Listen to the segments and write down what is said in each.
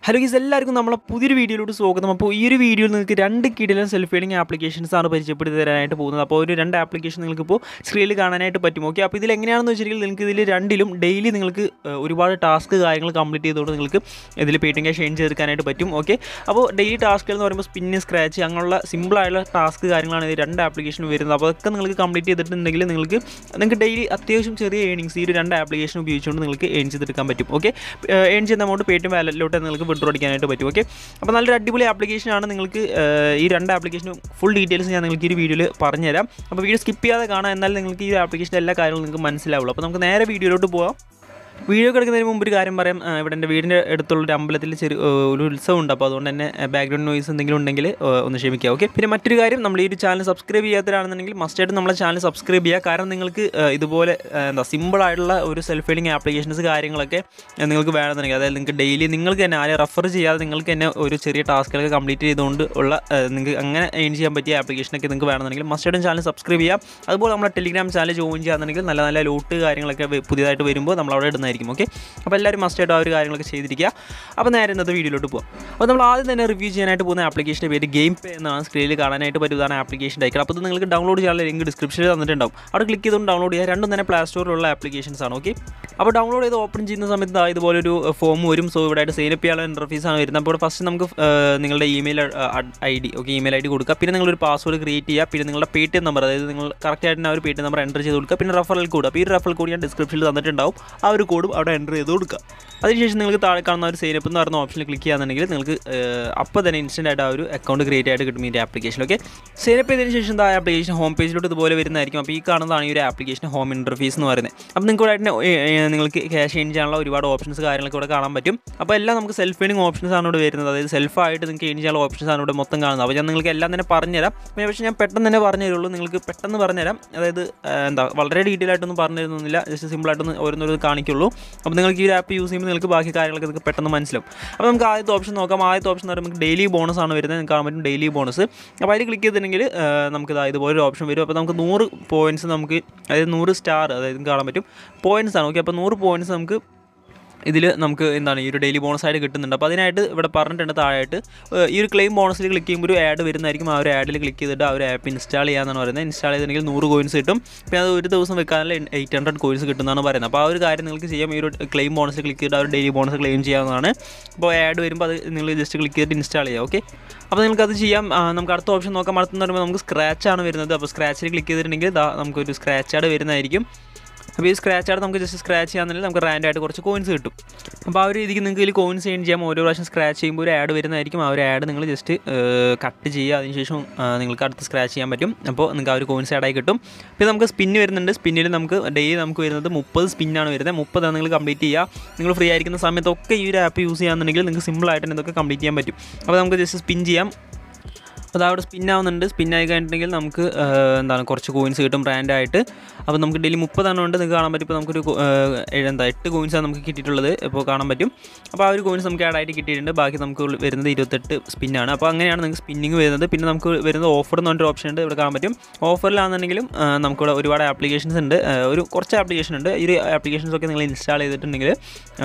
hello ഗീസ് എല്ലാവർക്കും നമ്മളെ പുതിയൊരു വീഡിയോയിലോട്ട് സ്വാഗതം അപ്പോൾ ഈ ഒരു വീഡിയോയിൽ നിങ്ങൾക്ക് രണ്ട് കിടിലൻ സെൽഫ് ഫീഡിങ് ആപ്ലിക്കേഷൻസ് ആണ് പരിചയപ്പെടുത്തി തരാനായിട്ട് പോകുന്നത് അപ്പോൾ ഒരു രണ്ട് ആപ്ലിക്കേഷൻ നിങ്ങൾക്ക് ഇപ്പോൾ സ്ക്രീനിൽ കാണാനായിട്ട് പറ്റും ഓക്കെ അപ്പോൾ ഇതിൽ എങ്ങനെയാണെന്ന് വെച്ചിട്ടുണ്ടെങ്കിൽ നിങ്ങൾക്ക് ഇതിൽ രണ്ടിലും ഡെയിലി നിങ്ങൾക്ക് ഏഹ്, ഒരുപാട് ടാസ്ക് കാര്യങ്ങൾ കംപ്ലീറ്റ് ചെയ്തുകൊണ്ട് നിങ്ങൾക്ക് ഇതിൽ പേറ്റിംഗ് ക്യാഷ് എയിൻ ചേർക്കാനായിട്ട് പറ്റും ഓക്കെ അപ്പോൾ ഡെയിലി ടാസ്കുകൾ എന്ന് പറയുമ്പോൾ സ്പിന്ന് സ്ക്രാച്ച് അങ്ങനെയുള്ള സിമ്പിളായുള്ള ടാസ്ക് കാര്യങ്ങളാണ് ഈ രണ്ട് ആപ്ലിക്കേഷൻ വരുന്നത് അപ്പോൾ അതൊക്കെ നിങ്ങൾക്ക് കംപ്ലീറ്റ് ചെയ്തിട്ടുണ്ടെങ്കിൽ നിങ്ങൾക്ക് നിങ്ങൾക്ക് ഡെയിലി അത്യാവശ്യം ചെറിയ ഏണിങ്സ് ഈ ഒരു രണ്ട് ആപ്ലിക്കേഷൻ ഉപയോഗിച്ചുകൊണ്ട് നിങ്ങൾക്ക് ഏൺ ചെയ്തെടുക്കാൻ പറ്റും ഓക്കെ ഏൺ ചെയ്യുന്ന എമൗണ്ട് പേടിഎം വാലറ്റിലോട്ട് നിങ്ങൾക്ക് വിഡ്രോ അടിക്കാനായിട്ട് പറ്റും ഓക്കെ അപ്പോൾ നല്ലൊരു അടിപൊളി ആപ്ലിക്കേഷനാണ് നിങ്ങൾക്ക് ഏഹ്, ഈ രണ്ട് ആപ്ലിക്കേഷനും ഫുൾ ഡീറ്റെയിൽസ് ഞാൻ നിങ്ങൾക്ക് ഈ ഒരു വീഡിയോയിൽ പറഞ്ഞുതരാം അപ്പോൾ വീഡിയോ സ്കിപ്പ് ചെയ്യാതെ കാണാം എന്നാൽ നിങ്ങൾക്ക് ഈ ആപ്ലിക്കേഷൻ്റെ എല്ലാ കാര്യങ്ങളും നിങ്ങൾക്ക് മനസ്സിലാവുള്ളൂ അപ്പോൾ നമുക്ക് നേരെ വീഡിയോയിലോട്ട് പോകാം വീഡിയോ കിടക്കുന്നതിന് മുമ്പ് ഒരു കാര്യം പറയാം ആ, ഇവിടെ എൻ്റെ വീടിൻ്റെ അടുത്തുള്ള ഒരു അമ്പലത്തിൽ ചെറിയ ഏ, ഒരു ഉത്സവം ഉണ്ട് അപ്പോൾ അതുകൊണ്ട് തന്നെ ബാക്ക്ഗ്രൗണ്ട് നോയ്സ് എന്തെങ്കിലും ഉണ്ടെങ്കിൽ ഏ, ഒന്ന് ക്ഷമിക്കുക ഓക്കെ പിന്നെ മറ്റൊരു കാര്യം നമ്മൾ ഈ ഒരു ചാനൽ സബ്സ്ക്രൈബ് ചെയ്യാത്തവരാണെന്നുണ്ടെങ്കിൽ മസ്റ്റായിട്ട് നമ്മളെ ചാനൽ സബ്സ്ക്രൈബ് ചെയ്യുക കാരണം നിങ്ങൾക്ക് ഏ, ഇതുപോലെ ഏ, എന്താ സിമ്പിൾ ആയിട്ടുള്ള ഒരു സെൽഫ് ഫീലിംഗ് ആപ്ലിക്കേഷൻസ് കാര്യങ്ങളൊക്കെ ഏ, നിങ്ങൾക്ക് വേണമെന്നുണ്ടെങ്കിൽ അതായത് നിങ്ങൾക്ക് ഡെയിലി നിങ്ങൾക്ക് തന്നെ ആരെ റെഫർ ചെയ്യാതെ നിങ്ങൾക്ക് തന്നെ ഒരു ചെറിയ ടാസ്കുകളൊക്കെ കംപ്ലീറ്റ് ചെയ്തുകൊണ്ട് ഉള്ള ഏ, നിങ്ങൾക്ക് അങ്ങനെ ഏൺ ചെയ്യാൻ പറ്റിയ ആപ്ലിക്കേഷനൊക്കെ നിങ്ങൾക്ക് വേണമെന്നുണ്ടെങ്കിൽ മസ്റ്റായിട്ടും ചാനൽ സബ്സ്ക്രൈബ് ചെയ്യാം അതുപോലെ നമ്മുടെ ടെലിഗ്രാം ചാനൽ ജോയിൻ ചെയ്യാന്നുണ്ടെങ്കിൽ നല്ല നല്ല ലോട്ട് കാര്യങ്ങളൊക്കെ വെ- പുതിയതായിട്ട് വരുമ്പോൾ നമ്മൾ അവിടെ ഇടുന്നതായിരിക്കും ഓക്കെ അപ്പോൾ എല്ലാവരും മസ്റ്റായിട്ട് ആ ഒരു കാര്യങ്ങളൊക്കെ ചെയ്തിരിക്കുക അപ്പോൾ നേരെ ഇന്നത്തെ വീഡിയോയിലോട്ട് പോകാം അപ്പോൾ നമ്മൾ ആദ്യം തന്നെ റിവ്യൂ ചെയ്യാനായിട്ട് പോകുന്ന ആപ്ലിക്കേഷൻ്റെ പേര് ഗെയിം പേ എന്നാണ് സ്ക്രീനിൽ കാണാനായിട്ട് പറ്റുന്നതാണ് ആപ്ലിക്കേഷൻ അയക്കണം അപ്പോൾ ഇത് നിങ്ങൾക്ക് ഡൗൺലോഡ് ചെയ്യാനുള്ള ലിങ്ക് ഡിസ്ക്രിപ്ഷനിൽ തന്നിട്ടുണ്ടാവും അവിടെ ക്ലിക്ക് ചെയ്തുകൊണ്ട് ഡൗൺലോഡ് ചെയ്യുക രണ്ടും തന്നെ പ്ലേ സ്റ്റോറിലുള്ള ആപ്ലിക്കേഷൻസ് ആണ് ഓക്കെ അപ്പോൾ ഡൗൺലോഡ് ചെയ്ത് ഓപ്പൺ ചെയ്യുന്ന സമയത്ത് ദാ ഇതുപോലൊരു ഫോം വരും സോ ഇവിടെ ആയിട്ട് സൈനപ്പ് ചെയ്യാനുള്ള ഇൻ്റർഫീസ് ആണ് വരുന്നത് അപ്പോൾ ഫസ്റ്റ് നമുക്ക് ഏഹ്, നിങ്ങളുടെ email I D okay email I D കൊടുക്കുക പിന്നെ നിങ്ങളൊരു പാസ്വേഡ് ക്രിയേറ്റ് ചെയ്യുക പിന്നെ നിങ്ങളുടെ പേ ടി എം നമ്പർ അതായത് നിങ്ങൾ കറക്റ്റ് ആയിട്ട് ആ ഒരു Paytm number enter ചെയ്ത് കൊടുക്കുക പിന്നെ റഫറൽ കോഡ് അപ്പോൾ ഈ റഫറൽ കോഡ് ഞാൻ ഡിസ്ക്രിപ്ഷനിൽ തന്നിട്ടുണ്ടാവും ആ ഒരു കോഡും അവിടെ എൻ്റർ ചെയ്ത് കൊടുക്കുക അതിനുശേഷം നിങ്ങൾക്ക് താഴെ കാണുന്ന ഒരു സൈനപ്പ് എന്ന് പറയുന്ന ഓപ്ഷനിൽ ക്ലിക്ക് ചെയ്യുകയാണെന്നുണ്ടെങ്കിൽ നിങ്ങൾക്ക് അപ്പോൾ തന്നെ ഇൻസ്റ്റൻ്റ് ആയിട്ട് ആ ഒരു അക്കൗണ്ട് ക്രിയേറ്റ് ആയിട്ട് കിട്ടും ഈ ഒരു ആപ്ലിക്കേഷൻ ഓക്കെ സൈനപ്പ് ചെയ്തതിന് ശേഷം ആ ആപ്ലിക്കേഷൻ ഹോം പേജിലോട്ട് ഇതുപോലെ വരുന്നതായിരിക്കും അപ്പോൾ ഈ കാണുന്നതാണ് ഈ ഒരു ആപ്ലിക്കേഷൻ ഹോം ഇൻ്റർഫേസ് എന്ന് പറയുന്നത് അപ്പോൾ നിങ്ങൾക്ക് ഇവിടെ ആയിട്ട് ഏ, ഏ, നിങ്ങൾക്ക് ക്യാഷ് ഏൺ ചെയ്യാനുള്ള ഒരുപാട് ഓപ്ഷൻസ് കാര്യങ്ങളൊക്കെ ഇവിടെ കാണാൻ പറ്റും അപ്പോൾ എല്ലാം നമുക്ക് സെൽഫ് ഏണിംഗ് ഓപ്ഷൻസ് ആണ് ഇവിടെ വരുന്നത് അതായത് സെൽഫായിട്ട് നിങ്ങൾക്ക് ഏൺ ചെയ്യാനുള്ള ഓപ്ഷൻസ് ആണ് ഇവിടെ മൊത്തം കാണുന്നത് അപ്പോൾ ഞാൻ നിങ്ങൾക്ക് എല്ലാം തന്നെ പറഞ്ഞുതരാം പിന്നെ പക്ഷേ ഞാൻ പെട്ടെന്ന് തന്നെ പറഞ്ഞു തരുള്ളൂ നിങ്ങൾക്ക് പെട്ടെന്ന് പറഞ്ഞുതരാം അതായത് ആ, എന്താ വളരെ ഡീറ്റെയിൽ ആയിട്ടൊന്നും പറഞ്ഞു തരുന്നില്ല ജസ്റ്റ് സിമ്പിളായിട്ടൊന്ന് ഓരോന്നോരോ കാണിക്കുള്ളൂ അപ്പോൾ നിങ്ങൾക്ക് ഈ ഒരു ആപ്പ് യൂസ് ചെയ്യുമ്പോൾ നിങ്ങൾക്ക് ബാക്കി കാര്യങ്ങളൊക്കെ നിങ്ങൾക്ക് പെട്ടെന്ന് മനസ്സിലാവും അപ്പോൾ നമുക്ക് ആദ്യത്തെ ഓപ്ഷൻ നോക്കാം ആദ്യത്തെ ഓപ്ഷൻ എന്ന് പറയുമ്പോൾ ഡെയിലി ബോണസ് ആണ് വരുന്നത് നിങ്ങൾക്ക് കാണാൻ പറ്റും ഡെയിലി ബോണസ് അപ്പോൾ അതിൽ ക്ലിക്ക് ചെയ്തിട്ടുണ്ടെങ്കിൽ ആ, നമുക്ക് ഇതാ ഇതുപോലെ ഒരു ഓപ്ഷൻ വരും അപ്പോൾ നമുക്ക് നൂറ് പോയിൻറ്റ്സ് നമുക്ക് അതായത് നൂറ് സ്റ്റാർ അതായത് നിങ്ങൾക്ക് കാണാൻ പറ്റും പോയിൻറ്റ്സ് ആണ് ഓക്കെ അപ്പോൾ നൂറ് പോയിൻറ്റ്സ് നമുക്ക് ഇതിൽ നമുക്ക് എന്താണ് ഈ ഒരു ഡെയിലി ബോണസ് ആയിട്ട് കിട്ടുന്നുണ്ട് അപ്പോൾ അതിനായിട്ട് ഇവിടെ പറഞ്ഞിട്ടുണ്ട് താഴെയായിട്ട് ഏഹ് ഈ ഒരു ക്ലെയിം ബോണസിൽ ക്ലിക്ക് ചെയ്യുമ്പോൾ ഒരു ആഡ് വരുന്നതായിരിക്കും ആ ഒരു ആഡിൽ ക്ലിക്ക് ചെയ്തിട്ട് ആ ഒരു ആപ്പ് ഇൻസ്റ്റാൾ ചെയ്യാമെന്നാണ് പറയുന്നത് ഇൻസ്റ്റാൾ ചെയ്തിട്ടുണ്ടെങ്കിൽ നൂറ് കോയിൻസ് കിട്ടും പിന്നെ അത് ഒരു ദിവസം വെക്കാനുള്ള എയ്റ്റ് ഹൺഡ്രഡ് കോയിൻസ് കിട്ടുന്നതാണ് പറയുന്നത് അപ്പോൾ ആ ഒരു കാര്യം നിങ്ങൾക്ക് ചെയ്യാം ഈ ഒരു ക്ലെയിം ബോണസിൽ ക്ലിക്ക് ചെയ്തിട്ട് ആ ഒരു ഡെയിലി ബോണസ് ക്ലെയിം ചെയ്യാവുന്നതാണ് അപ്പോൾ ആഡ് വരുമ്പോൾ അത് നിങ്ങൾ ജസ്റ്റ് ക്ലിക്ക് ചെയ്തിട്ട് ഇൻസ്റ്റാൾ ചെയ്യാം ഓക്കെ അപ്പോൾ നിങ്ങൾക്ക് അത് ചെയ്യാം ആ, നമുക്ക് അടുത്ത ഓപ്ഷൻ നോക്കാം അടുത്തെന്ന് പറയുമ്പോൾ നമുക്ക് സ്ക്രാച്ച് ആണ് വരുന്നത് അപ്പോൾ സ്ക്രാച്ചിൽ ക്ലിക്ക് ചെയ്തിട്ടുണ്ടെങ്കിൽ ദാ നമുക്കൊരു സ്ക്രാച്ച് ആഡ് വരുന്നതായിരിക്കും അപ്പോൾ ഈ സ്ക്രാച്ച് ആയിട്ട് നമുക്ക് ജസ്റ്റ് സ്ക്രാച്ച് ചെയ്യാന്നുണ്ടെങ്കിൽ നമുക്ക് റാൻഡ് ആയിട്ട് കുറച്ച് കോയിൻസ് കിട്ടും അപ്പോൾ ആ ഒരു രീതിക്ക് നിങ്ങൾക്ക് ഇതിൽ കോയിൻസ് ഏൺ ചെയ്യാം ഓരോ പ്രാവശ്യം സ്ക്രാച്ച് ചെയ്യുമ്പോൾ ഒരു ആഡ് വരുന്നതായിരിക്കും ആ ഒരു ആഡ് നിങ്ങൾ ജസ്റ്റ് കട്ട് ചെയ്യുക അതിനുശേഷം ആ, നിങ്ങൾക്ക് അടുത്ത് സ്ക്രാച്ച് ചെയ്യാൻ പറ്റും അപ്പോൾ നിങ്ങൾക്ക് ആ ഒരു കോയിൻസ് ആഡായി കിട്ടും പിന്നെ നമുക്ക് സ്പിന്ന് വരുന്നുണ്ട് സ്പിന്നിൽ നമുക്ക് ഡെയിലി നമുക്ക് വരുന്നത് മുപ്പത് സ്പിന്നാണ് വരുന്നത് മുപ്പതാണ് നിങ്ങൾ കംപ്ലീറ്റ് ചെയ്യുക നിങ്ങൾ ഫ്രീ ആയിരിക്കുന്ന സമയത്തൊക്കെ ഈ ഒരു ആപ്പ് യൂസ് ചെയ്യാന്നുണ്ടെങ്കിൽ നിങ്ങൾക്ക് സിമ്പിളായിട്ട് തന്നെ ഇതൊക്കെ കംപ്ലീറ്റ് ചെയ്യാൻ പറ്റും അപ്പോൾ നമുക്ക് ജസ്റ്റ് സ്പിൻ ചെയ്യാം അപ്പോൾ അതവിടെ സ്പിൻ ആവുന്നുണ്ട് സ്പിൻ ആയി കഴിഞ്ഞിട്ടുണ്ടെങ്കിൽ നമുക്ക് ആ, എന്താണ് കുറച്ച് കോയിൻസ് കിട്ടും ബ്രാൻഡായിട്ട് അപ്പോൾ നമുക്ക് ഡെയിലി മുപ്പതാണ് കൊണ്ട് നിങ്ങൾക്ക് കാണാൻ പറ്റും ഇപ്പോൾ നമുക്കൊരു കോ- ആ, ഏഴ് എന്താ എട്ട് കോയിൻസാണ് നമുക്ക് കിട്ടിയിട്ടുള്ളത് ഇപ്പോൾ കാണാൻ പറ്റും അപ്പോൾ ആ ഒരു കോയിൻസ് നമുക്ക് ആഡ് ആയിട്ട് കിട്ടിയിട്ടുണ്ട് ബാക്കി നമുക്ക് ഉള്ള- വരുന്നത് ഇരുപത്തെട്ട് സ്പിന്നാണ് അപ്പോൾ അങ്ങനെയാണ് നിങ്ങൾക്ക് സ്പിന്നിങ് വരുന്നത് പിന്നെ നമുക്ക് വരുന്നത് ഓഫർ എന്ന് പറഞ്ഞൊരു ഓപ്ഷൻ ഉണ്ട് ഇവിടെ കാണാൻ പറ്റും ഓഫറിലാണെന്നുണ്ടെങ്കിലും ആ, നമുക്കിവിടെ ഒരുപാട് ആപ്ലിക്കേഷൻസ് ഉണ്ട് ആ, ഒരു കുറച്ച് ആപ്ലിക്കേഷൻ ഉണ്ട് ഈ ഒരു ആപ്ലിക്കേഷൻസ് ഒക്കെ നിങ്ങൾ ഇൻസ്റ്റാൾ ചെയ്തിട്ടുണ്ടെങ്കിൽ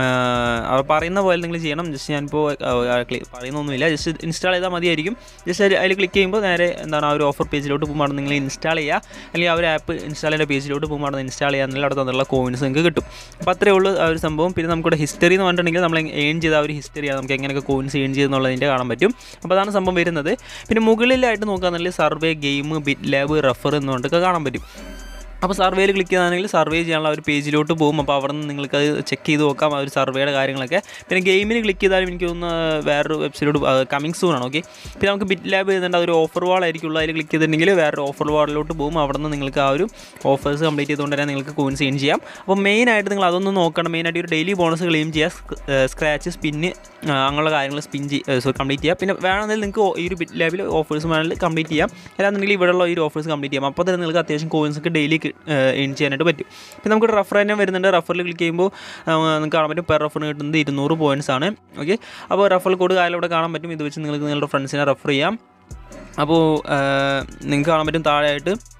അവർ പറയുന്ന പോലെ നിങ്ങൾ ചെയ്യണം ജസ്റ്റ് ഞാനിപ്പോൾ പറയുന്നൊന്നുമില്ല ജസ്റ്റ് ഇൻസ്റ്റാൾ ചെയ്താൽ മതിയായിരിക്കും ജസ്റ്റ് അതിൽ ക്ലിക്ക് ചെയ്യുമ്പോൾ നേരെ എന്താണ് ആ ഒരു ഓഫർ പേജിലോട്ട് പോകുമ്പോൾ നിങ്ങൾ ഇൻസ്റ്റാൾ ചെയ്യുക അല്ലെങ്കിൽ ആ ഒരു ആപ്പ് ഇൻസ്റ്റാൾ ചെയ്യുന്ന പേജിലോട്ട് പോകുമ്പോൾ ഇൻസ്റ്റാൾ ചെയ്യാന്നുണ്ടെങ്കിൽ അവിടെ തന്നിട്ടുള്ള കോയിൻസ് നിങ്ങൾക്ക് കിട്ടും അപ്പോൾ അത്രേ ഉള്ളൂ ആ ഒരു സംഭവം പിന്നെ നമുക്കിവിടെ ഹിസ്റ്ററി എന്ന് പറഞ്ഞിട്ടുണ്ടെങ്കിൽ നമ്മൾ ഏൺ ചെയ്ത ആ ഒരു ഹിസ്റ്ററിയാണ് നമുക്ക് എങ്ങനെയൊക്കെ കോയിൻസ് ഏൺ ചെയ്തെന്നുള്ളതിൻ്റെ കാണാൻ പറ്റും അപ്പോൾ അതാണ് സംഭവം വരുന്നത് പിന്നെ മുകളിലായിട്ട് നോക്കുകയാണെന്നുണ്ടെങ്കിൽ survey game bit lab refer എന്നുകൊണ്ടൊക്കെ കാണാൻ പറ്റും അപ്പോൾ സർവേയിൽ ക്ലിക്ക് ചെയ്യുകയാണെങ്കിൽ സർവേ ചെയ്യാനുള്ള ഒരു പേജിലോട്ട് പോകും അപ്പോൾ അവിടെ നിന്ന് നിങ്ങൾക്ക് അത് ചെക്ക് ചെയ്ത് നോക്കാം ആ ഒരു സർവേയുടെ കാര്യങ്ങളൊക്കെ പിന്നെ ഗെയിമിന് ക്ലിക്ക് ചെയ്താലും എനിക്ക് തോന്നുന്നു വേറൊരു വെബ്സൈറ്റ് കമ്മിങ് സൂൺ ആണ് ഓക്കെ പിന്നെ നമുക്ക് ബിറ്റ് ലാബ് ചെയ്യുന്നുണ്ട് അതൊരു ഓഫർ വാൾ ആയിരിക്കുള്ളൂ അതിൽ ക്ലിക്ക് ചെയ്തിട്ടുണ്ടെങ്കിൽ വേറൊരു ഓഫർ വാളിലോട്ട് പോകും അവിടെ നിന്ന് നിങ്ങൾക്ക് ആ ഒരു ഓഫേഴ്സ് കംപ്ലീറ്റ് ചെയ്തുകൊണ്ട് തന്നെ നിങ്ങൾക്ക് കോയിൻസ് ഏൺ ചെയ്യാം അപ്പോൾ മെയിനായിട്ട് നിങ്ങൾ അതൊന്നും നോക്കണം മെയിനായിട്ട് ഒരു ഡെയിലി ബോണസ് ക്ലെയിം ചെയ്യുക സ്ക്രാച്ച് സ്പിന്ന് അങ്ങനെയുള്ള കാര്യങ്ങൾ സ്പിൻ ചെയ്യുക സോ കംപ്ലീറ്റ് ചെയ്യാം പിന്നെ വേണമെങ്കിൽ നിങ്ങൾക്ക് ഈ ഒരു ബിറ്റ് ലാബിൽ ഓഫേഴ്സ് വേണമെങ്കിൽ കംപ്ലീറ്റ് ചെയ്യാം അല്ലാന്നുണ്ടെങ്കിൽ ഇവിടെയുള്ള ഈ ഒരു ഓഫേഴ്സ് കംപ്ലീറ്റ് ചെയ്യാം അപ്പോൾ തന്നെ നിങ്ങൾക്ക് അത്യാവശ്യം കോയിൻസ് ഒക്കെ ഡെയിലി ഏൺ ചെയ്യാനായിട്ട് പറ്റും പിന്നെ നമുക്ക് റഫർ തന്നെ വരുന്നുണ്ട് റഫറിൽ ക്ലിക്ക് ചെയ്യുമ്പോൾ ആ, നിങ്ങൾക്ക് കാണാൻ പറ്റും പെർ റഫറിന് കിട്ടുന്നത് ഇരുന്നൂറ് പോയിൻറ്റ്സ് ആണ് ഓക്കെ അപ്പോൾ റഫറൽ കോഡ് കാര്യം ഇവിടെ കാണാൻ പറ്റും ഇത് വെച്ച് നിങ്ങൾക്ക് നിങ്ങളുടെ ഫ്രണ്ട്സിനെ റെഫർ ചെയ്യാം അപ്പോൾ നിങ്ങൾക്ക് കാണാൻ പറ്റും താഴെയായിട്ട്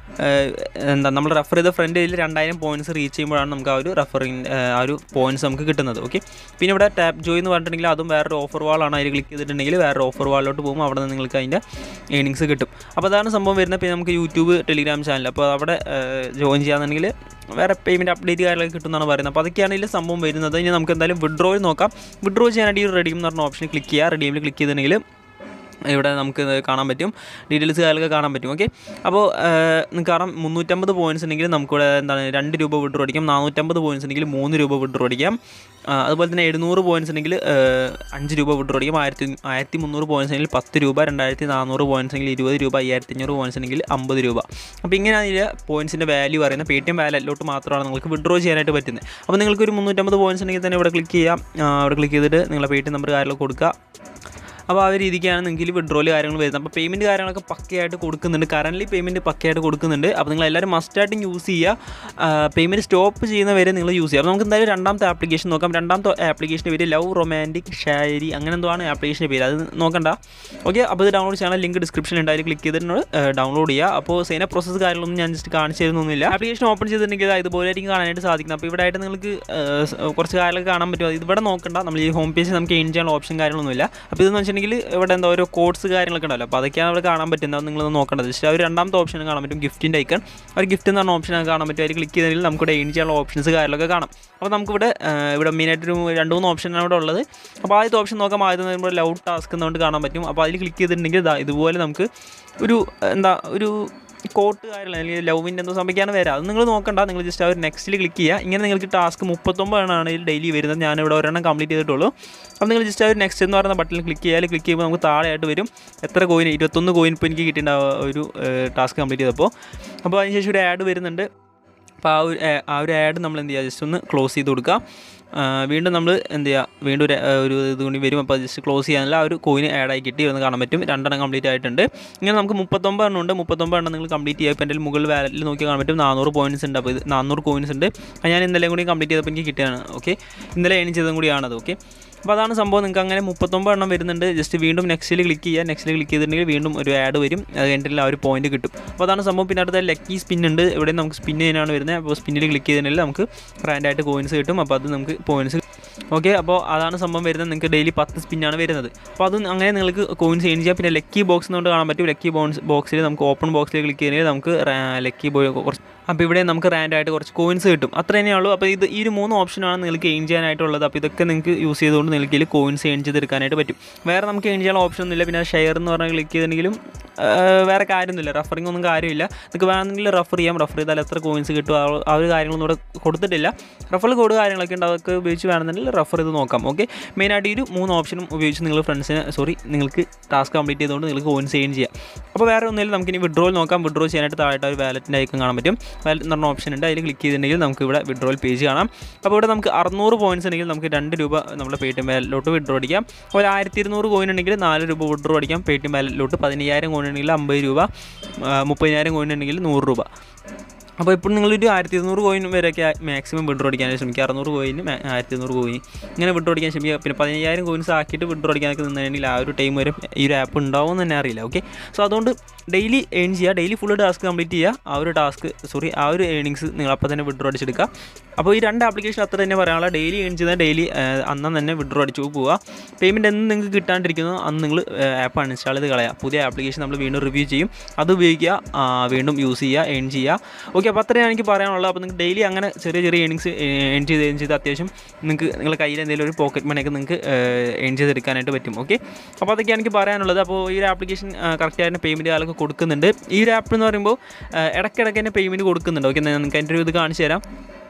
ഏഹ്, എന്താ നമ്മൾ റെഫർ ചെയ്ത ഫ്രണ്ട് ഇതിൽ രണ്ടായിരം പോയിൻറ്റ്സ് റീച്ച് ചെയ്യുമ്പോഴാണ് നമുക്ക് ആ ഒരു റെഫറിങ് ആ ഒരു പോയിൻറ്റ്സ് നമുക്ക് കിട്ടുന്നത് ഓക്കെ പിന്നെ ഇവിടെ ടാപ്പ് ജോയ് എന്ന് പറഞ്ഞിട്ടുണ്ടെങ്കിൽ അതും വേറൊരു ഓഫർ വാളാണ് അതിൽ ക്ലിക്ക് ചെയ്തിട്ടുണ്ടെങ്കിൽ വേറൊരു ഓഫർ വാളിലോട്ട് പോകുമ്പോൾ അവിടെ നിന്ന് നിങ്ങൾക്ക് അതിൻ്റെ ഏണിങ്സ് കിട്ടും അപ്പോൾ അതാണ് സംഭവം വരുന്നത് പിന്നെ നമുക്ക് യൂട്യൂബ് ടെലിഗ്രാം ചാനൽ അപ്പോൾ അവിടെ ജോയിൻ ചെയ്യാന്നുണ്ടെങ്കിൽ വേറെ പേയ്മെൻറ്റ് അപ്ഡേറ്റ് കാര്യങ്ങളൊക്കെ കിട്ടുമെന്നാണ് പറയുന്നത് അപ്പോൾ അതൊക്കെയാണ് ഇതിൽ സംഭവം വരുന്നത് ഇനി നമുക്ക് എന്തായാലും വിഡ്രോയിൽ നോക്കാം വിഡ്രോ ചെയ്യാനായിട്ട് ഈ റെഡീം എന്ന് പറഞ്ഞ ഓപ്ഷൻ ക്ലിക്ക് ചെയ്യുക റെഡീമിൽ ക്ലിക്ക് ചെയ്തിട്ടുണ്ടെങ്കിൽ ഇവിടെ നമുക്ക് ഇത് കാണാൻ പറ്റും ഡീറ്റെയിൽസ് കാര്യങ്ങളൊക്കെ കാണാൻ പറ്റും ഓക്കെ അപ്പോൾ നിങ്ങൾക്ക് കാണാം മുന്നൂറ്റമ്പത് പോയിൻറ്റ്സ് ഉണ്ടെങ്കിൽ നമുക്കിവിടെ എന്താണ് രണ്ട് രൂപ വിഡ്രോ അടിക്കാം നാനൂറ്റമ്പത് പോയിൻറ്റ്സ് ഉണ്ടെങ്കിൽ മൂന്ന് രൂപ വിഡ്രോ അടിക്കാം ആ, അതുപോലെ തന്നെ എഴുന്നൂറ് പോയിൻറ്റ്സ് ഉണ്ടെങ്കിൽ ഏഹ്, അഞ്ച് രൂപ വിഡ്രോ അടിക്കാം ആയിരത്തി ആയിരത്തി മുന്നൂറ് പോയിൻറ്റ്സ് ഉണ്ടെങ്കിൽ പത്ത് രൂപ രണ്ടായിരത്തി നാനൂറ് പോയിൻറ്റ്സ് ഉണ്ടെങ്കിൽ ഇരുപത് രൂപ അയ്യായിരത്തി അഞ്ഞൂറ് പോയിൻറ്റ്സ് ഉണ്ടെങ്കിൽ അമ്പത് രൂപ അപ്പോൾ ഇങ്ങനെയാണ് ഇതിൽ പോയിൻറ്റ്സിൻ്റെ വാല്യൂ പറയുന്നത് പേ ടി എം വാലറ്റിലോട്ട് മാത്രമാണ് നിങ്ങൾക്ക് വിഡ്രോ ചെയ്യാനായിട്ട് പറ്റുന്നത് അപ്പോൾ നിങ്ങൾക്ക് ഒരു മുന്നൂറ്റമ്പത് പോയിൻറ്റ്സ് ഉണ്ടെങ്കിൽ തന്നെ ഇവിടെ ക്ലിക്ക് ചെയ്യാം ആ, അവിടെ ക്ലിക്ക് ചെയ്തിട്ട് നിങ്ങളെ പേ ടി എം നമ്പർ കാര്യങ്ങളൊക്കെ കൊടുക്കുക അപ്പോൾ ആ ഒരു രീതിക്കാണ് നിങ്ങൾക്ക് വിഡ്രോല് കാര്യങ്ങൾ വരുന്നത് അപ്പോൾ പേയ്മെൻറ്റ് കാര്യങ്ങളൊക്കെ പക്കയായിട്ട് കൊടുക്കുന്നുണ്ട് കറൻലി പേയ്മെൻറ്റ് പക്കയായിട്ട് കൊടുക്കുന്നുണ്ട് അപ്പോൾ നിങ്ങൾ എല്ലാവരും മസ്റ്റായിട്ടും യൂസ് ചെയ്യുക പേയ്മെൻറ്റ് സ്റ്റോപ്പ് ചെയ്യുന്ന വരെ നിങ്ങൾ യൂസ് ചെയ്യുക അപ്പോൾ നമുക്ക് എന്തായാലും രണ്ടാമത്തെ ആപ്ലിക്കേഷൻ നോക്കാം രണ്ടാമത്തെ ആപ്ലിക്കേഷൻ്റെ പേര് ലവ് റൊമാൻറ്റിക് ഷായരി അങ്ങനെ എന്തോ ആണ് ആപ്ലിക്കേഷൻ്റെ പേര് അത് നോക്കണ്ട ഓക്കെ അപ്പോൾ ഇത് ഡൗൺലോഡ് ചെയ്യാൻ ലിങ്ക് ഡിസ്ക്രിപ്ഷനിൽ ഉണ്ട് അതിൽ ക്ലിക്ക് ചെയ്തിട്ട് ഡൗൺലോഡ് ചെയ്യുക അപ്പോൾ സെയിന പ്രോസസ്സ് കാര്യങ്ങളൊന്നും ഞാൻ ജസ്റ്റ് കാണിച്ചു തരുന്നൊന്നുമില്ല ആപ്ലിക്കേഷൻ ഓപ്പൺ ചെയ്തിട്ടുണ്ടെങ്കിൽ അത് ഇതുപോലെ ആയിരിക്കും കാണാനായിട്ട് സാധിക്കുന്നത് അപ്പോൾ ഇവിടെ ആയിട്ട് നിങ്ങൾക്ക് ഏഹ്, സ് കുറച്ച് കാര്യങ്ങളൊക്കെ കാണാൻ പറ്റും അത് ഇവിടെ നോക്കണ്ട നമ്മൾ ഈ ഹോം പേജ് നമുക്ക് എയിൻ ചെയ്യാനുള്ള ഓപ്ഷൻ കാര്യങ്ങളൊന്നുമില്ല അപ്പോൾ ഇതെന്ന് വെച്ചിട്ടുണ്ടെങ്കിൽ ഇവിടെ എന്താ ഓരോ കോഡ്സ് കാര്യങ്ങളൊക്കെ ഉണ്ടല്ലോ അപ്പോൾ അതൊക്കെയാണ് ഇവിടെ കാണാൻ പറ്റുന്നത് നിങ്ങളൊന്ന് നോക്കേണ്ടത് ജസ്റ്റ് ആ ഒരു രണ്ടാമത്തെ ഓപ്ഷൻ കാണാൻ പറ്റും ഗിഫ്റ്റിൻ്റെ ഐക്കൺ ഒരു ഗിഫ്റ്റ് എന്ന് പറഞ്ഞ ഓപ്ഷൻ കാണാൻ പറ്റും അതിൽ ക്ലിക്ക് ചെയ്തെങ്കിൽ നമുക്ക് ഇവിടെ എയിൻ ചെയ്യാനുള്ള ഓപ്ഷൻസ് കാര്യങ്ങളൊക്കെ കാണാം അപ്പോൾ നമുക്കിവിടെ ഏഹ്, ഇവിടെ മെയിനായിട്ടൊരു രണ്ട് മൂന്ന് ഓപ്ഷനാണ് ഇവിടെ ഉള്ളത് അപ്പോൾ ആദ്യത്തെ ഓപ്ഷൻ നോക്കാം ആദ്യം നമ്മുടെ ലവ് ടാസ്ക് എന്നുകൊണ്ട് കാണാൻ പറ്റും അപ്പോൾ അതിൽ ക്ലിക്ക് ചെയ്തിട്ടുണ്ടെങ്കിൽ ദാ ഇതുപോലെ നമുക്ക് ഒരു എന്താ ഒരു കോട്ട് കാര്യങ്ങൾ അല്ലെങ്കിൽ ലവിൻ്റെ എന്തോ സംഭവിക്കാണ് വരാം അത് നിങ്ങൾ നോക്കണ്ട നിങ്ങൾ ജസ്റ്റ് ആ ഒരു നെക്സ്റ്റിൽ ക്ലിക്ക് ചെയ്യുക ഇങ്ങനെ നിങ്ങൾക്ക് ടാസ്ക് മുപ്പത്തൊമ്പതാണ് ഇതിൽ ഡെയിലി വരുന്നത് ഞാനിവിടെ ഒരെണ്ണം കംപ്ലീറ്റ് ചെയ്തിട്ടുള്ളൂ അപ്പോൾ നിങ്ങൾ ജസ്റ്റ് ആ ഒരു നെക്സ്റ്റ് എന്ന് പറയുന്ന ബട്ടണിൽ ക്ലിക്ക് ചെയ്യാൽ ക്ലിക്ക് ചെയ്യുമ്പോൾ നമുക്ക് താഴെയായിട്ട് വരും എത്ര കോയിൻ ഇരുപത്തൊന്ന് കോയിൻ ഇപ്പോൾ എനിക്ക് കിട്ടിയിട്ടുണ്ടാവും ആ ഒരു ടാസ്ക് കംപ്ലീറ്റ് ചെയ്തപ്പോൾ അപ്പോൾ അതിനുശേഷം ഒരു ആഡ് വരുന്നുണ്ട് അപ്പോൾ ആ ഒരു ആ- ആ ഒരു ആഡ് നമ്മൾ എന്ത് ചെയ്യുക ജസ്റ്റ് ഒന്ന് ക്ലോസ് ചെയ്ത് കൊടുക്കുക ആ, വീണ്ടും നമ്മൾ എന്ത് ചെയ്യുക വീണ്ടും ഒരു ആ, ഒരു ഇത് കൂടി വരും അപ്പോൾ ജസ്റ്റ് ക്ലോസ് ചെയ്യാനുള്ള ആ ഒരു കോയിന് ആഡായി കിട്ടി എന്ന് കാണാൻ പറ്റും രണ്ടെണ്ണം കംപ്ലീറ്റ് ആയിട്ടുണ്ട് ഇങ്ങനെ നമുക്ക് മുപ്പത്തൊമ്പത് എണ്ണം ഉണ്ട് മുപ്പത്തൊമ്പത് എണ്ണം നിങ്ങൾ കംപ്ലീറ്റ് ചെയ്യുക ഇപ്പോൾ എൻ്റെ മുകളിൽ വാലറ്റിൽ നോക്കി കാണാൻ പറ്റും നാനൂറ് പോയിൻറ്റ്സ് ഉണ്ട് അപ്പോൾ ഇത് നാനൂറ് കോയിൻസ് ഉണ്ട് അത് ഞാൻ ഇന്നലെ കൂടി കംപ്ലീറ്റ് ചെയ്തപ്പോൾ എനിക്ക് കിട്ടിയാണ് ഓക്കെ ഇന്നലെ ഏൺ ചെയ്തതും കൂടിയാണത് ഓക്കെ അപ്പോൾ അതാണ് സംഭവം നിങ്ങൾക്ക് അങ്ങനെ മുപ്പത്തൊമ്പത് എണ്ണം വരുന്നുണ്ട് ജസ്റ്റ് വീണ്ടും നെക്സ്റ്റിൽ ക്ലിക്ക് ചെയ്യുക നെക്സ്റ്റിൽ ക്ലിക്ക് ചെയ്തിട്ടുണ്ടെങ്കിൽ വീണ്ടും ഒരു ആഡ് വരും അത് കഴിഞ്ഞിട്ടുള്ള ആ ഒരു പോയിന്റ് കിട്ടും അപ്പോൾ അതാണ് സംഭവം പിന്നെ അടുത്ത ലക്കി സ്പിൻ ഉണ്ട് ഇവിടെ നമുക്ക് സ്പിൻ ചെയ്യാനാണ് വരുന്നത് അപ്പോൾ സ്പിന്നിൽ ക്ലിക്ക് ചെയ്തിട്ടുണ്ടെങ്കിൽ നമുക്ക് റാൻഡായിട്ട് കോയിൻസ് കിട്ടും അപ്പോൾ അത് നമുക്ക് പോയിൻറ്റ്സ് ഓക്കെ അപ്പോൾ അതാണ് സംഭവം വരുന്നത് നിങ്ങൾക്ക് ഡെയിലി പത്ത് സ്പിന്നാണ് വരുന്നത് അപ്പോൾ അത് അങ്ങനെ നിങ്ങൾക്ക് കോയിൻസ് ഏൺ ചെയ്യാം പിന്നെ ലക്കി ബോക്സ് എന്നുകൊണ്ട് കാണാൻ പറ്റും ലക്കി ബോൺസ് ബോക്സിൽ നമുക്ക് ഓപ്പൺ ബോക്സിൽ ക്ലിക്ക് ചെയ്യുന്നത് നമുക്ക് ലക്കി ബോയ് കുറച്ച് അപ്പോൾ ഇവിടെ നമുക്ക് റാൻഡായിട്ട് കുറച്ച് കോയിൻസ് കിട്ടും അത്ര തന്നെയുള്ളൂ അപ്പോൾ ഇത് ഈ ഒരു മൂന്ന് ഓപ്ഷനാണ് നിങ്ങൾക്ക് ഏൺ ചെയ്യാനായിട്ടുള്ളത് അപ്പോൾ ഇതൊക്കെ നിങ്ങൾക്ക് യൂസ് ചെയ്തുകൊണ്ട് നിങ്ങൾക്ക് ഇതിൽ കോയിൻസ് ഏൺ ചെയ്തെടുക്കാനായിട്ട് പറ്റും വേറെ നമുക്ക് ഏൺ ചെയ്യാനുള്ള ഓപ്ഷൻ ഒന്നുമില്ല പിന്നെ ഷെയർ എന്ന് പറഞ്ഞാൽ ക്ലിക്ക് ചെയ്തിട്ടുണ്ടെങ്കിലും ആ, വേറെ കാര്യമൊന്നുമില്ല റഫറിംഗ് ഒന്നും കാര്യമില്ല നിങ്ങൾക്ക് വേണമെങ്കിൽ റഫർ ചെയ്യാം റഫർ ചെയ്താൽ എത്ര കോയിൻസ് കിട്ടും ആ ആ ഒരു കാര്യങ്ങളൊന്നും ഇവിടെ കൊടുത്തിട്ടില്ല റഫറൽ കോഡ് കാര്യങ്ങളൊക്കെ ഉണ്ട് അതൊക്കെ ഉപയോഗിച്ച് വേണമെന്നുണ്ടെങ്കിൽ റഫർ ചെയ്ത് നോക്കാം ഓക്കെ മെയിനായിട്ട് ഈ ഒരു മൂന്ന് ഓപ്ഷനും ഉപയോഗിച്ച് നിങ്ങൾ ഫ്രണ്ട്സിന് സോറി നിങ്ങൾക്ക് ടാസ്ക് കംപ്ലീറ്റ് ചെയ്തുകൊണ്ട് നിങ്ങൾക്ക് കോയിൻസ് ഏൺ ചെയ്യാം അപ്പോൾ വേറെ ഒന്നുമില്ല നമുക്ക് ഇനി വിഡ്രോയിൽ നോക്കാം വിഡ്രോ ചെയ്യാനായിട്ട് താഴെ ഒരു വാലറ്റിൻ്റെ ഐക്കൺ കാണാൻ പറ്റും വാലറ്റ് എന്ന് പറഞ്ഞ ഓപ്ഷൻ ഉണ്ട് അതിൽ ക്ലിക്ക് ചെയ്തിട്ടുണ്ടെങ്കിൽ നമുക്ക് ഇവിടെ വിഡ്രോയിൽ പേജ് കാണാം അപ്പോൾ ഇവിടെ നമുക്ക് അറുന്നൂറ് പോയിൻറ്റ്സ് ഉണ്ടെങ്കിൽ നമുക്ക് രണ്ട് രൂപ നമ്മുടെ പേ ടി എം വാലറ്റിലോട്ട് വിഡ്രോ അടിക്കാം ഒരു ആയിരത്തി ഇരുന്നൂറ് കോയിൻ ഉണ്ടെങ്കിൽ നാല് രൂപ വിഡ്രോ അടിക്കാം പേ ടി എം വാലറ്റിലോട്ട് പതിനയ്യായിരം കോയിൻ ഉണ്ടെങ്കിൽ അമ്പത് രൂപ ആ, മുപ്പതിനായിരം കോയിൻ ഉണ്ടെങ്കിൽ നൂറ് രൂപ അപ്പോൾ ഇപ്പോൾ നിങ്ങളൊരു ആയിരത്തി ഇരുന്നൂറ് കോയിൻ വരെയൊക്കെ മാക്സിമം വിഡ്രോ അടിക്കാൻ ശ്രമിക്കുക അറുന്നൂറ് കോയിന് ആയിരത്തി ഇരുന്നൂറ് കോയിൻ ഇങ്ങനെ വിഡ്രോ അടിക്കാൻ ശ്രമിക്കുക പിന്നെ പതിനയ്യായിരം കോയിൻസ് ആക്കിയിട്ട് വിഡ്രോ അടിക്കാനൊക്കെ നിന്നുകഴിഞ്ഞാൽ ആ ഒരു ടൈം വരെ ഈ ഒരു ആപ്പ് ഉണ്ടാവും എന്ന് തന്നെ അറിയില്ല ഓക്കെ സോ അതുകൊണ്ട് ഡെയിലി ഏൺ ചെയ്യുക ഡെയിലി ഫുൾ ടാസ്ക് കംപ്ലീറ്റ് ചെയ്യുക ആ ഒരു ടാസ്ക് സോറി ആ ഒരു ഏണിങ്സ് നിങ്ങൾ അപ്പോൾ തന്നെ വിഡ്രോ അടിച്ചെടുക്കുക അപ്പോൾ ഈ രണ്ട് ആപ്ലിക്കേഷൻ അത്ര തന്നെ പറയാനുള്ള ഡെയിലി ഏൺ ചെയ്താൽ ഡെയിലി അന്ന് തന്നെ വിഡ്രോ അടിച്ചു പോവുക പേയ്മെൻറ്റ് എന്ന് നിങ്ങൾക്ക് കിട്ടാണ്ടിരിക്കുന്നു അന്ന് നിങ്ങൾ ആപ്പ് അൺഇൻസ്റ്റാൾ ചെയ്ത് കളയുക പുതിയ ആപ്ലിക്കേഷൻ നമ്മൾ വീണ്ടും റിവ്യൂ ചെയ്യും അത് ഉപയോഗിക്കുക ആ, വീണ്ടും യൂസ് ചെയ്യുക ഏൺ ചെയ്യുക ഓക്കെ അപ്പോൾ അത്രയാണ് എനിക്ക് പറയാനുള്ളത് അപ്പോൾ നിങ്ങൾക്ക് ഡെയിലി അങ്ങനെ ചെറിയ ചെറിയ ഏണിങ്സ് ഏൺ ചെയ്ത് ഏൺ ചെയ്ത് അത്യാവശ്യം നിങ്ങൾക്ക് നിങ്ങളുടെ കയ്യിൽ എന്തെങ്കിലും ഒരു പോക്കറ്റ് മണിയൊക്കെ നിങ്ങൾക്ക് ഏൺ ചെയ്തെടുക്കാനായിട്ട് പറ്റും ഓക്കെ അപ്പോൾ അതൊക്കെയാണ് എനിക്ക് പറയാനുള്ളത് അപ്പോൾ ഈ ഒരു ആപ്ലിക്കേഷൻ കറക്റ്റായിട്ട് പേയ്മെൻറ്റ് കാലൊക്കെ കൊടുക്കുന്നുണ്ട് ഈ ഒരു ആപ്പ് എന്ന് പറയുമ്പോൾ ആ, ഇടയ്ക്കിടയ്ക്ക് തന്നെ പേയ്മെൻറ്റ് കൊടുക്കുന്നുണ്ട് ഓക്കെ നിങ്ങൾക്ക് എൻ്റെ ഒരു ഇത് കാണിച്ചു തരാം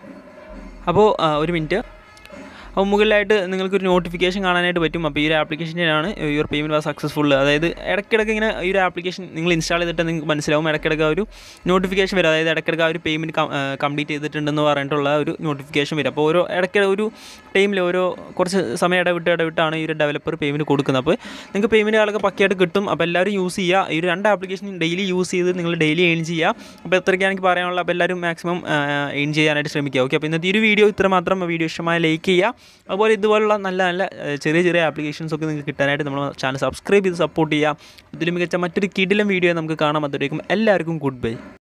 അപ്പോൾ ആ, ഒരു മിനിറ്റ് അപ്പോൾ മുകളിലായിട്ട് നിങ്ങൾക്കൊരു നോട്ടിഫിക്കേഷൻ കാണാനായിട്ട് പറ്റും അപ്പോൾ ഈ ഒരു ആപ്ലിക്കേഷനാണ് യുവർ പേയ്മെൻറ്റ് വാസ് സക്സസ്ഫുൾ അതായത് ഇടയ്ക്കിടയ്ക്ക് ഇങ്ങനെ ഈ ഒരു ആപ്ലിക്കേഷൻ നിങ്ങൾ ഇൻസ്റ്റാൾ ചെയ്തിട്ട് നിങ്ങൾക്ക് മനസ്സിലാവും ഇടയ്ക്കിടയ്ക്ക് ആ ഒരു നോട്ടിഫിക്കേഷൻ വരും അതായത് ഇടയ്ക്കിടയ്ക്ക് ആ ഒരു പേയ്മെൻറ്റ് കംപ്ലീറ്റ് ചെയ്തിട്ടുണ്ടെന്ന് പറഞ്ഞിട്ടുള്ള ഒരു നോട്ടിഫിക്കേഷൻ വരും അപ്പോൾ ഓരോ ഇടയ്ക്ക് ഒരു ടൈമിൽ ഓരോ കുറച്ച് സമയം ഇടവിട്ട് ഇടവിട്ടാണ് ഈ ഒരു ഡെവലപ്പർ പേയ്മെൻറ്റ് കൊടുക്കുന്നത് അപ്പോൾ നിങ്ങൾക്ക് പേയ്മെൻറ്റ് ആളൊക്കെ പക്കയായിട്ട് കിട്ടും അപ്പോൾ എല്ലാവരും യൂസ് ചെയ്യുക ഈ ഒരു രണ്ട് ആപ്ലിക്കേഷൻ ഡെയിലി യൂസ് ചെയ്ത് നിങ്ങൾ ഡെയിലി ഏൺ ചെയ്യുക അപ്പോൾ എത്രയ്ക്കാണ് എനിക്ക് പറയാനുള്ളത് അപ്പോൾ എല്ലാവരും മാക്സിമം ഏൺ ചെയ്യാനായിട്ട് ശ്രമിക്കുക ഓക്കെ അപ്പോൾ ഇന്നത്തെ ഈ ഒരു വീഡിയോ ഇത്ര മാത്രം വീഡിയോ ഇഷ്ടമായ ലൈക്ക് ചെയ്യുക അതുപോലെ ഇതുപോലുള്ള നല്ല നല്ല ഏഹ്, ചെറിയ ചെറിയ ആപ്ലിക്കേഷൻസ് ഒക്കെ നിങ്ങൾക്ക് കിട്ടാനായിട്ട് നമ്മൾ ചാനൽ സബ്സ്ക്രൈബ് ചെയ്ത് സപ്പോർട്ട് ചെയ്യുക ഇതിൽ മികച്ച മറ്റൊരു കിടിലം വീഡിയോ നമുക്ക് കാണാം അതുവരേക്കും എല്ലാവർക്കും ഗുഡ് ബൈ